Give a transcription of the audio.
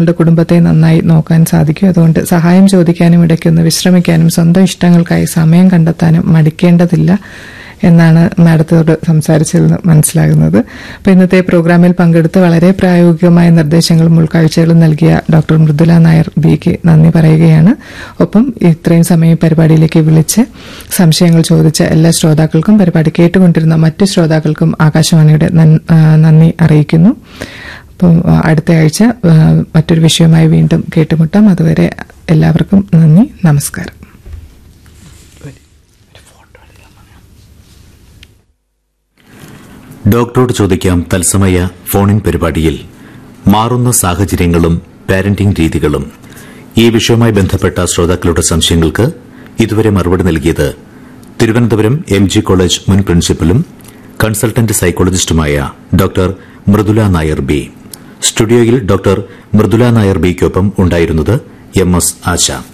നിങ്ങളുടെ കുടുംബത്തെ നന്നായി നോക്കാൻ സാധിക്കും അതുകൊണ്ട് സഹായം ചോദിക്കാനും ഇടയ്ക്കൊന്ന് വിശ്രമിക്കാനും സ്വന്തം ഇഷ്ടങ്ങൾക്കായി സമയം കണ്ടെത്താനും മടിക്കേണ്ടതില്ല എന്നാണ് മാഡത്തോട് സംസാരിച്ചതിൽ നിന്ന് മനസ്സിലാകുന്നത് അപ്പൊ ഇന്നത്തെ പ്രോഗ്രാമിൽ പങ്കെടുത്ത് വളരെ പ്രായോഗികമായ നിർദ്ദേശങ്ങളും ഉൾക്കാഴ്ചകളും നൽകിയ ഡോക്ടർ മൃദുല നായർ ബിക്ക് നന്ദി പറയുകയാണ് ഒപ്പം ഇത്രയും സമയം പരിപാടിയിലേക്ക് വിളിച്ച് സംശയങ്ങൾ ചോദിച്ച എല്ലാ ശ്രോതാക്കൾക്കും പരിപാടി കേട്ടുകൊണ്ടിരുന്ന മറ്റു ശ്രോതാക്കൾക്കും ആകാശവാണിയുടെ നൻ- ആ, നന്ദി അറിയിക്കുന്നു അപ്പം ആ, അടുത്ത ആഴ്ച ആ, മറ്റൊരു വിഷയവുമായി വീണ്ടും കേട്ടുമുട്ടാം അതുവരെ എല്ലാവർക്കും നന്ദി നമസ്കാരം ഡോക്ടറോട് ചോദിക്കാം തത്സമയ ഫോണിൻ പരിപാടിയിൽ മാറുന്ന സാഹചര്യങ്ങളും പാരന്റിംഗ് രീതികളും ഈ വിഷയവുമായി ബന്ധപ്പെട്ട ശ്രോതാക്കളുടെ സംശയങ്ങൾക്ക് ഇതുവരെ മറുപടി നൽകിയത് തിരുവനന്തപുരം എം ജി കോളേജ് മുൻ പ്രിൻസിപ്പലും കൺസൾട്ടന്റ് സൈക്കോളജിസ്റ്റുമായ ഡോക്ടർ മൃദുല നായർ ബി സ്റ്റുഡിയോയിൽ ഡോക്ടർ മൃദുല നായർ ബിക്കൊപ്പം ഉണ്ടായിരുന്നത് എം എസ് ആശ